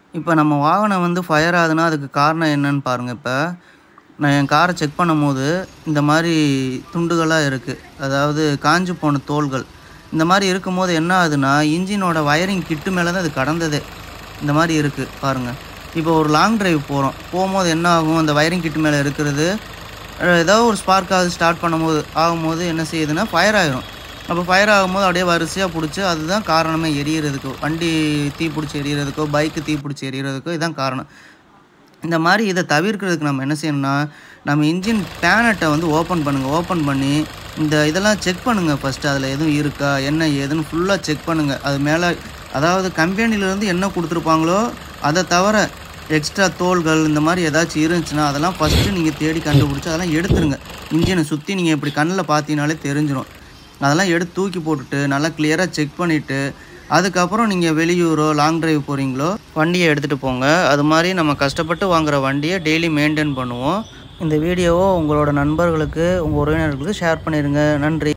இப்போ நம்ம வாகனம் வந்து ஃபயர் ஆகுதுன்னா அதுக்கு காரணம் என்னன்னு பாருங்கள் இப்போ நான் என் காரை செக் பண்ணும்போது இந்த மாதிரி துண்டுகளாக இருக்குது அதாவது காஞ்சு போன தோள்கள் இந்த மாதிரி இருக்கும்போது என்ன ஆகுதுன்னா இன்ஜினோட வயரிங் கிட்டு மேலே தான் அது கடந்ததே இந்த மாதிரி இருக்குது பாருங்கள் இப்போ ஒரு லாங் டிரைவ் போகிறோம் போகும்போது என்ன ஆகும் அந்த வயரிங் கிட்டு மேலே இருக்கிறது அஹ் ஏதாவது ஒரு ஸ்பார்க் ஆகுது ஸ்டார்ட் பண்ணும்போது ஆகும்போது என்ன செய்யுதுன்னா ஃபயர் ஆயிரும் அப்போ ஃபயர் ஆகும்போது அப்படியே வரிசையாக பிடிச்சி அதுதான் காரணமே எரியறதுக்கு வண்டி தீ பிடிச்சி எரியறதுக்கோ பைக்கு தீ பிடிச்சி எரியறதுக்கோ இதுதான் காரணம் இந்த மாதிரி இதை தவிர்க்கிறதுக்கு நம்ம என்ன செய்யணும்னா நம்ம இன்ஜின் பேனட்டை வந்து ஓப்பன் பண்ணுங்கள் ஓப்பன் பண்ணி இந்த இதெல்லாம் செக் பண்ணுங்கள் ஃபஸ்ட்டு அதில் எதுவும் இருக்கா என்ன ஏதுன்னு ஃபுல்லாக செக் பண்ணுங்கள் அது மேலே அதாவது கம்பெனிலேருந்து என்ன கொடுத்துருப்பாங்களோ அதை தவிர எக்ஸ்ட்ரா தோள்கள் இந்த மாதிரி ஏதாச்சும் இருந்துச்சுன்னா அதெல்லாம் ஃபஸ்ட்டு நீங்கள் தேடி கண்டுபிடிச்சி அதெல்லாம் எடுத்துருங்க இன்ஜினை சுற்றி நீங்கள் இப்படி கண்ணில் பார்த்தீங்கனாலே தெரிஞ்சிடும் அதெல்லாம் எடுத்து தூக்கி போட்டுட்டு நல்லா கிளியராக செக் பண்ணிவிட்டு அதுக்கப்புறம் நீங்கள் வெளியூரோ லாங் டிரைவ் போகிறீங்களோ வண்டியை எடுத்துகிட்டு போங்க அது மாதிரி நம்ம கஷ்டப்பட்டு வாங்குற வண்டியை டெய்லி மெயின்டைன் பண்ணுவோம் இந்த வீடியோவை உங்களோட நண்பர்களுக்கு உங்கள் உறவினர்களுக்கு ஷேர் பண்ணிடுங்க நன்றி